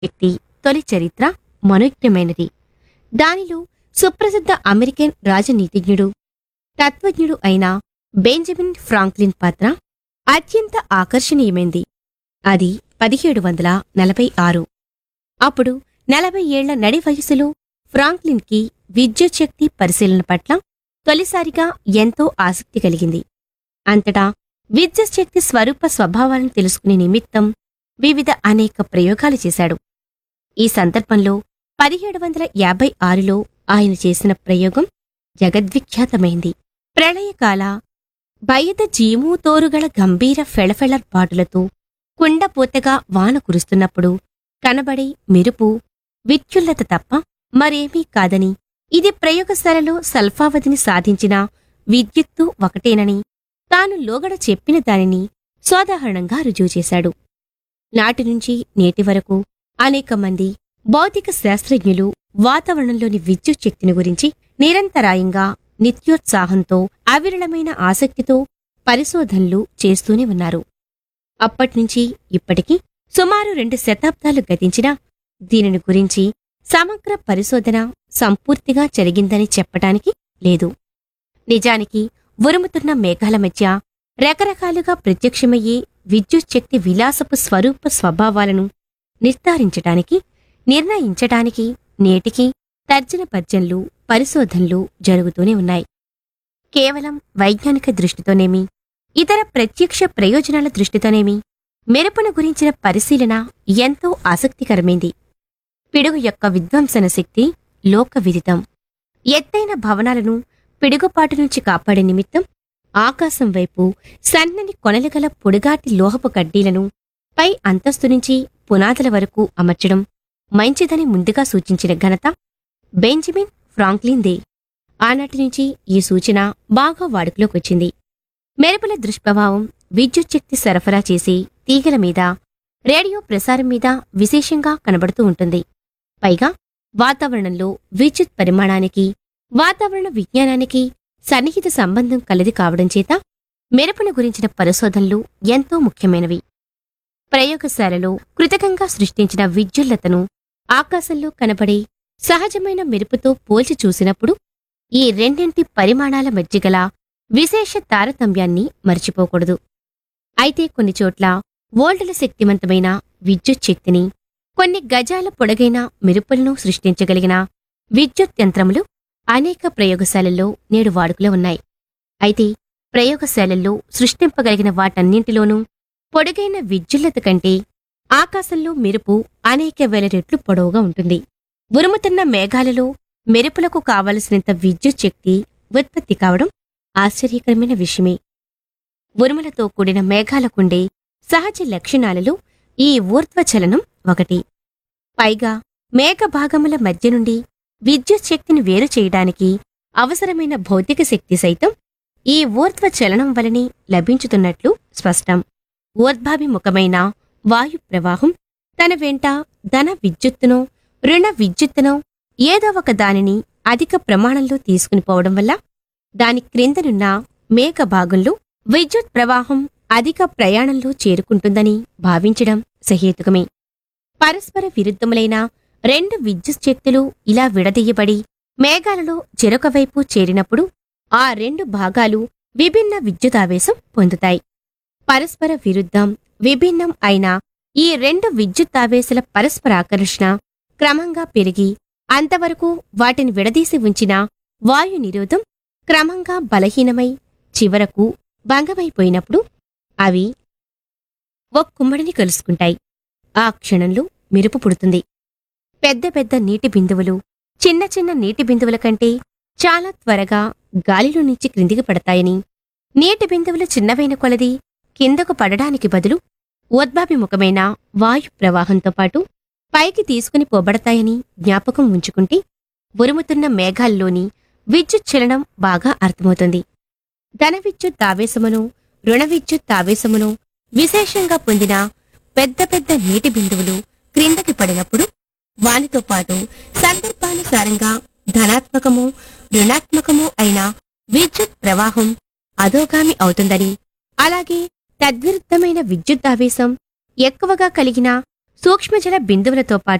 వ్యక్తి తొలి చరిత్ర మనోజ్ఞమైనది దానిలో సుప్రసిద్ధ అమెరికన్ రాజనీతిజ్ఞుడు తత్వజ్ఞుడు అయిన బెంజమిన్ ఫ్రాంక్లిన్ పాత్ర అత్యంత ఆకర్షణీయమైంది అది పదిహేడు వందల నలభై ఆరు అప్పుడు నలభై ఏళ్ల నడి వయసులో ఫ్రాంక్లిన్కి విద్యుత్ శక్తి పరిశీలన పట్ల తొలిసారిగా ఎంతో ఆసక్తి కలిగింది అంతటా విద్యుత్ శక్తి స్వరూప స్వభావాలను తెలుసుకునే నిమిత్తం వివిధ అనేక ప్రయోగాలు చేశాడు ఈ సందర్భంలో పదిహేడు వందల యాభై ఆరులో ఆయన చేసిన ప్రయోగం జగద్విఖ్యాతమైంది ప్రళయకాల బయట జీమూతోరుగల గంభీర ఫెళఫెళర్పాటులతో కుండపోతగా వాన కురుస్తున్నప్పుడు కనబడే మెరుపు విద్యుల్లత తప్ప మరేమీ కాదని ఇది ప్రయోగశాలలో సల్ఫావధిని సాధించిన విద్యుత్తు ఒకటేనని తాను లోగడ చెప్పిన దానిని సోదాహరణంగా రుజువు చేశాడు నాటి నుంచి నేటి వరకు అనేక మంది భౌతిక శాస్త్రజ్ఞులు వాతావరణంలోని విద్యుత్ శక్తిని గురించి నిరంతరాయంగా నిత్యోత్సాహంతో అవిరళమైన ఆసక్తితో పరిశోధనలు చేస్తూనే ఉన్నారు అప్పట్నుంచి ఇప్పటికి సుమారు రెండు శతాబ్దాలు గతించినా దీనిని గురించి సమగ్ర పరిశోధన సంపూర్తిగా జరిగిందని చెప్పటానికి లేదు నిజానికి ఉరుముతున్న మేఘాల మధ్య రకరకాలుగా ప్రత్యక్షమయ్యే విద్యుత్ శక్తి విలాసపు స్వరూప స్వభావాలను నిర్ధారించటానికి నిర్ణయించటానికి నేటికి తర్జన పర్జన్లు పరిశోధనలు జరుగుతూనే ఉన్నాయి కేవలం వైజ్ఞానిక దృష్టితోనేమి ఇతర ప్రత్యక్ష ప్రయోజనాల దృష్టితోనేమి మెరుపును గురించిన పరిశీలన ఎంతో ఆసక్తికరమైంది పిడుగు యొక్క విధ్వంసన శక్తి లోక విదితం ఎత్తైన భవనాలను పిడుగుపాటు నుంచి కాపాడే నిమిత్తం ఆకాశం వైపు సన్నని కొనలుగల పొడుగాటి లోహపు కడ్డీలను పై అంతస్తు నుంచి పునాదుల వరకు అమర్చడం మంచిదని ముందుగా సూచించిన ఘనత బెంజమిన్ ఫ్రాంక్లిన్దే ఆనాటి నుంచి ఈ సూచన బాగా వాడుకలోకొచ్చింది మెరుపుల దుష్ప్రభావం విద్యుత్ శక్తి సరఫరా చేసే తీగల మీద రేడియో ప్రసారం మీద విశేషంగా కనబడుతూ ఉంటుంది పైగా వాతావరణంలో విద్యుత్ పరిమాణానికి వాతావరణ విజ్ఞానానికి సన్నిహిత సంబంధం కలది కావడం చేత మెరుపును గురించిన పరిశోధనలు ఎంతో ముఖ్యమైనవి ప్రయోగశాలలో కృతకంగా సృష్టించిన విద్యుల్లతను ఆకాశంలో కనబడే సహజమైన మెరుపుతో పోల్చి చూసినప్పుడు ఈ రెండింటి పరిమాణాల మధ్య గల విశేష తారతమ్యాన్ని మర్చిపోకూడదు అయితే కొన్ని చోట్ల వోల్టుల శక్తివంతమైన విద్యుత్ శక్తిని కొన్ని గజాల పొడగైన మెరుపులను సృష్టించగలిగిన విద్యుత్ యంత్రములు అనేక ప్రయోగశాలల్లో నేడు వాడుకలో ఉన్నాయి అయితే ప్రయోగశాలల్లో సృష్టింపగలిగిన వాటన్నింటిలోనూ పొడుగైన విద్యుల్లత కంటే ఆకాశంలో మెరుపు అనేక వేల రెట్లు పొడవుగా ఉంటుంది ఉరుముతున్న మేఘాలలో మెరుపులకు కావలసినంత విద్యుత్ శక్తి ఉత్పత్తి కావడం ఆశ్చర్యకరమైన విషయమే ఉరుములతో కూడిన మేఘాలకుండే సహజ లక్షణాలలో ఈ ఊర్ధ్వచలనం ఒకటి పైగా మేఘభాగముల మధ్య నుండి విద్యుత్ శక్తిని వేరు చేయడానికి అవసరమైన భౌతిక శక్తి సైతం ఈ ఊర్ధ్వ చలనం వలనే లభించుతున్నట్లు స్పష్టం ఊర్ధ్వాభిముఖమైన వాయు ప్రవాహం తన వెంట ధన విద్యుత్తునో రుణ విద్యుత్తునో ఏదో ఒక దానిని అధిక ప్రమాణంలో తీసుకుని పోవడం వల్ల దాని క్రిందనున్న మేఘ భాగంలో విద్యుత్ ప్రవాహం అధిక ప్రయాణంలో చేరుకుంటుందని భావించడం సహేతుకమే పరస్పర విరుద్ధములైన రెండు విద్యుత్ శక్తులు ఇలా విడదీయబడి మేఘాలలో చెరొక వైపు చేరినప్పుడు ఆ రెండు భాగాలు విభిన్న విద్యుదావేశం పొందుతాయి పరస్పర విరుద్ధం విభిన్నం అయిన ఈ రెండు విద్యుత్తావేశాల పరస్పర ఆకర్షణ క్రమంగా పెరిగి అంతవరకు వాటిని విడదీసి ఉంచిన వాయు నిరోధం క్రమంగా బలహీనమై చివరకు భంగమైపోయినప్పుడు అవి ఒక్కుమ్మడిని కలుసుకుంటాయి ఆ క్షణంలో మెరుపు పుడుతుంది పెద్ద పెద్ద నీటి బిందువులు చిన్న చిన్న నీటి బిందువుల కంటే చాలా త్వరగా గాలిలో నుంచి క్రిందికి పడతాయని నీటి బిందువులు చిన్నవైన కొలది కిందకు పడడానికి బదులు ఉద్భాభిముఖమైన వాయు ప్రవాహంతో పాటు పైకి తీసుకుని పోబడతాయని జ్ఞాపకం ఉంచుకుంటే ఉరుముతున్న మేఘాల్లోని విద్యుత్ చలనం బాగా అర్థమవుతుంది ధన విద్యుత్ ఆవేశమును రుణ విద్యుత్ ఆవేశమును విశేషంగా పొందిన పెద్ద పెద్ద నీటి బిందువులు క్రిందకి పడినప్పుడు వానితో పాటు సందర్భానుసారంగా ధనాత్మకము రుణాత్మకము అయిన విద్యుత్ ప్రవాహం అధోగామి అవుతుందని అలాగే తద్విరుద్ధమైన విద్యుత్ ఆవేశం ఎక్కువగా కలిగిన సూక్ష్మజల బిందువులతో పాటు